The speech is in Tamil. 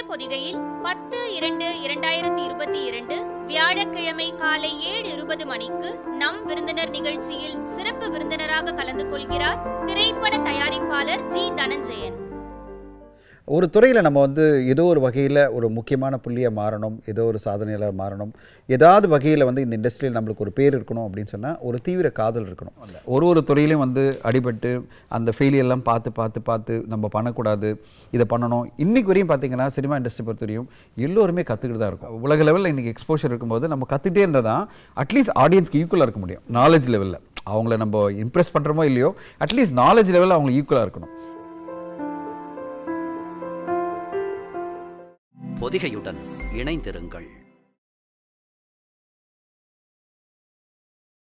பொதிகையில் பத்து இரண்டு இரண்டாயிரத்தி இருபத்தி இரண்டு வியாழக்கிழமை காலை ஏழு இருபது மணிக்கு நம் விருந்தினர் நிகழ்ச்சியில் சிறப்பு விருந்தினராக கலந்து கொள்கிறார் திரைப்பட தயாரிப்பாளர் ஜி தனஞ்சயன் ஒரு துறையில் நம்ம வந்து ஏதோ ஒரு வகையில் ஒரு முக்கியமான புள்ளியை மாறணும் ஏதோ ஒரு சாதனையாளர் மாறணும் ஏதாவது வகையில் வந்து இந்த இண்டஸ்ட்ரியில் நம்மளுக்கு ஒரு பேர் இருக்கணும் அப்படின்னு சொன்னால் ஒரு தீவிர காதல் இருக்கணும் ஒரு ஒரு துறையிலையும் வந்து அடிபட்டு அந்த ஃபெயிலியர்லாம் பார்த்து பார்த்து பார்த்து நம்ம பண்ணக்கூடாது இதை பண்ணணும் இன்னைக்கு வரையும் பார்த்தீங்கன்னா சினிமா இண்டஸ்ட்ரி பொறுத்தவரையும் எல்லோருமே கற்றுக்கிட்டு தான் இருக்கும் உலக லெவலில் இன்றைக்கி எக்ஸ்போஷர் இருக்கும்போது நம்ம கற்றுக்கிட்டே இருந்தால் தான் அட்லீஸ்ட் ஆடியன்ஸ்க்கு ஈக்குவலாக இருக்க முடியும் நாலேஜ் லெவலில் அவங்கள நம்ம இம்ப்ரெஸ் பண்ணுறோமோ இல்லையோ அட்லீஸ்ட் நாலேஜ் லெவலில் அவங்க ஈக்குவலாக இருக்கணும் பொதிகையுடன் இணைந்திருங்கள்